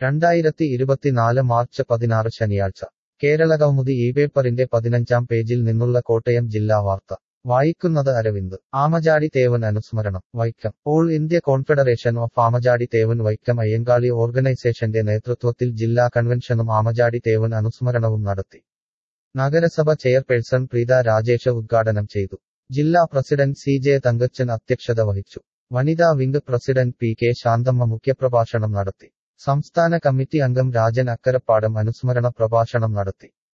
രണ്ടായിരത്തി ഇരുപത്തിനാല് മാർച്ച് പതിനാറ് ശനിയാഴ്ച കേരളകൗമുദി ഈ പേപ്പറിന്റെ പതിനഞ്ചാം പേജിൽ നിന്നുള്ള കോട്ടയം ജില്ലാ വാർത്ത വായിക്കുന്നത് അരവിന്ദ് ആമചാടി തേവൻ അനുസ്മരണം Vaikom all India confederation of Amachadi Thevan Vaikom Ayyankali ഓർഗനൈസേഷന്റെ നേതൃത്വത്തിൽ ജില്ലാ കൺവെൻഷനും ആമചാടി തേവൻ അനുസ്മരണവും നടത്തി നഗരസഭ ചെയർപേഴ്സൺ പ്രീത രാജേഷ് ഉദ്ഘാടനം ചെയ്തു ജില്ലാ പ്രസിഡന്റ് സി ജെ തങ്കച്ചൻ അധ്യക്ഷത വഹിച്ചു വനിതാ wing president P K Shanthamma മുഖ്യപ്രഭാഷണം നടത്തി സംസ്ഥാന കമ്മിറ്റി അംഗം രാജൻ അക്കരപ്പാടം അനുസ്മരണ പ്രഭാഷണം നടത്തി